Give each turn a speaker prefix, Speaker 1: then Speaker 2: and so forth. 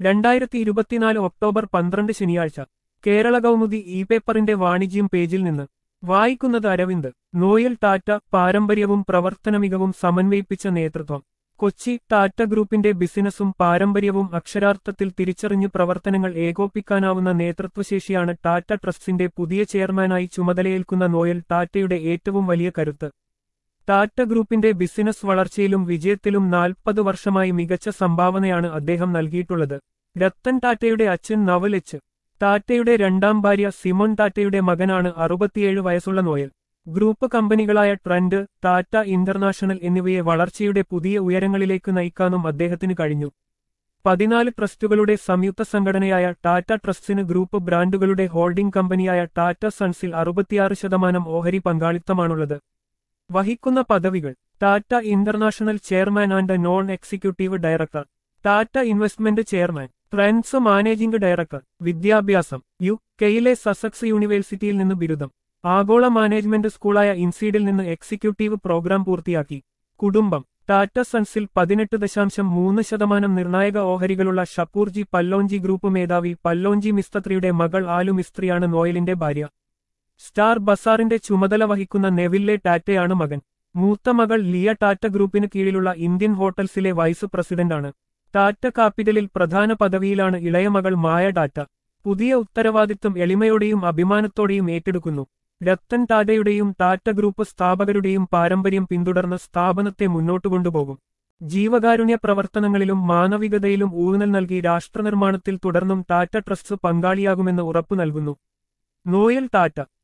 Speaker 1: രണ്ടായിരത്തി ഇരുപത്തിനാല് ഒക്ടോബർ പന്ത്രണ്ട് ശനിയാഴ്ച കേരള കൗമുദി ഇ പേപ്പറിന്റെ വാണിജ്യം പേജിൽ നിന്ന് വായിക്കുന്നത് അരവിന്ദ് നോയൽ ടാറ്റ പാരമ്പര്യവും പ്രവർത്തനമികവും സമന്വയിപ്പിച്ച നേതൃത്വം കൊച്ചി ടാറ്റ ഗ്രൂപ്പിന്റെ ബിസിനസ്സും പാരമ്പര്യവും അക്ഷരാർത്ഥത്തിൽ തിരിച്ചറിഞ്ഞു പ്രവർത്തനങ്ങൾ ഏകോപിക്കാനാവുന്ന നേതൃത്വശേഷിയാണ് ടാറ്റ ട്രസ്റ്റിന്റെ പുതിയ ചെയർമാനായി ചുമതലയേൽക്കുന്ന നോയൽ ടാറ്റയുടെ ഏറ്റവും വലിയ കരുത്ത് ടാറ്റ ഗ്രൂപ്പിന്റെ ബിസിനസ് വളർച്ചയിലും വിജയത്തിലും നാൽപ്പത് വർഷമായി മികച്ച സംഭാവനയാണ് അദ്ദേഹം നൽകിയിട്ടുള്ളത് രത്തൻ ടാറ്റയുടെ അച്ഛൻ നവൽ എച്ച് ടാറ്റയുടെ രണ്ടാം ഭാര്യ സിമോൺ ടാറ്റയുടെ മകനാണ് അറുപത്തിയേഴ് വയസ്സുള്ള നോയൽ ഗ്രൂപ്പ് കമ്പനികളായ ട്രെൻഡ് ടാറ്റ ഇന്റർനാഷണൽ എന്നിവയെ വളർച്ചയുടെ പുതിയ ഉയരങ്ങളിലേക്ക് നയിക്കാനും അദ്ദേഹത്തിന് കഴിഞ്ഞു പതിനാല് ട്രസ്റ്റുകളുടെ സംയുക്ത സംഘടനയായ ടാറ്റ ട്രസ്റ്റിന് ഗ്രൂപ്പ് ബ്രാൻഡുകളുടെ ഹോൾഡിംഗ് കമ്പനിയായ ടാറ്റ സൺസിൽ അറുപത്തിയാറ് ശതമാനം ഓഹരി പങ്കാളിത്തമാണുള്ളത് വഹിക്കുന്ന പദവികൾ Tata international chairman and non executive director Tata investment chairman Trent's managing director വിദ്യാഭ്യാസം യു കെയിലെ സസക്സ് യൂണിവേഴ്സിറ്റിയിൽ നിന്ന് ബിരുദം ആഗോള മാനേജ്മെന്റ് സ്കൂളായ ഇൻസീഡിൽ നിന്ന് എക്സിക്യൂട്ടീവ് പ്രോഗ്രാം പൂർത്തിയാക്കി കുടുംബം ടാറ്റ സൺസിൽ പതിനെട്ട് ദശാംശം മൂന്ന് ശതമാനം നിർണായക ഓഹരികളുള്ള ഷപ്പൂർജി പല്ലോഞ്ചി ഗ്രൂപ്പ് മേധാവി പല്ലോഞ്ചി മിസ്തത്രിയുടെ മകൾ ആലു മിസ്ത്രിയാണ് നോയലിന്റെ ഭാര്യ സ്റ്റാർ ബസാറിന്റെ ചുമതല വഹിക്കുന്ന നെവില്ലെ ടാറ്റയാണ് മകൻ മൂത്ത മകൾ ലിയ ടാറ്റ ഗ്രൂപ്പിന് കീഴിലുള്ള ഇന്ത്യൻ ഹോട്ടൽസിലെ വൈസ് പ്രസിഡന്റാണ് ടാറ്റ കാപ്പിറ്റലിൽ പ്രധാന പദവിയിലാണ് ഇളയ മകൾ മായ ടാറ്റ പുതിയ ഉത്തരവാദിത്വം എളിമയോടെയും അഭിമാനത്തോടെയും ഏറ്റെടുക്കുന്നു രത്തൻ ടാറ്റയുടെയും ടാറ്റ ഗ്രൂപ്പ് സ്ഥാപകരുടെയും പാരമ്പര്യം പിന്തുടർന്ന് സ്ഥാപനത്തെ മുന്നോട്ടു കൊണ്ടുപോകും ജീവകാരുണ്യ പ്രവർത്തനങ്ങളിലും മാനവികതയിലും ഊന്നൽ നൽകി രാഷ്ട്രനിർമ്മാണത്തിൽ തുടർന്നും ടാറ്റ ട്രസ്റ്റ് പങ്കാളിയാകുമെന്ന് ഉറപ്പു നൽകുന്നു നോയൽ ടാറ്റ